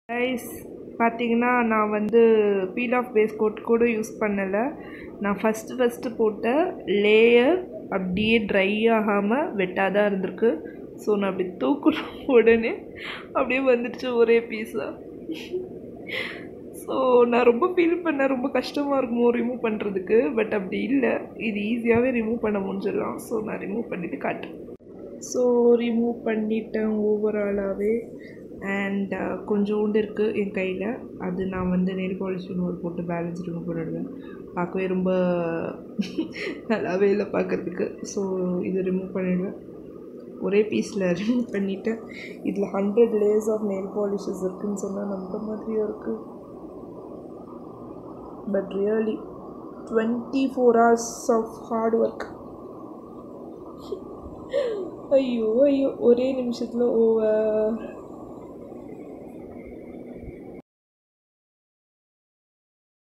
guys பார்த்தீங்கன்னா நான் வந்து பீல் ஆஃப் பேஸ் கோட் கூட யூஸ் பண்ணலை நான் ஃபஸ்ட்டு ஃபஸ்ட்டு போட்ட லேயர் அப்படியே ட்ரை ஆகாமல் வெட்டாக தான் இருந்திருக்கு ஸோ நான் அப்படி தூக்குன உடனே அப்படியே வந்துடுச்சு ஒரே பீஸாக ஸோ நான் ரொம்ப ஃபீல் பண்ணேன் ரொம்ப கஷ்டமாக இருக்குமோ ரிமூவ் பண்ணுறதுக்கு பட் அப்படி இல்லை இது ஈஸியாகவே ரிமூவ் பண்ண முடிஞ்சிடலாம் ஸோ நான் ரிமூவ் பண்ணிவிட்டு காட்டேன் ஸோ ரிமூவ் பண்ணிட்டேன் ஓவராலாகவே அண்ட் கொஞ்சோண்டு இருக்குது என் கையில் அது நான் வந்து நெல் பாலிஷ் ஒரு போட்டு பேலன்ஸ் ரிமூவ் பண்ணிடுவேன் பார்க்கவே ரொம்ப நல்லாவே இல்லை பார்க்குறதுக்கு ஸோ இது ரிமூவ் பண்ணிடுவேன் ஒரே பீஸில் ரிமூவ் பண்ணிவிட்டேன் இதில் hundred layers of nail polishes இருக்குதுன்னு சொன்னால் நம்ப மாதிரியும் இருக்குது but really twenty four hours of hard work ஐயோ ஐயோ ஒரே நிமிஷத்தில் ஓவர்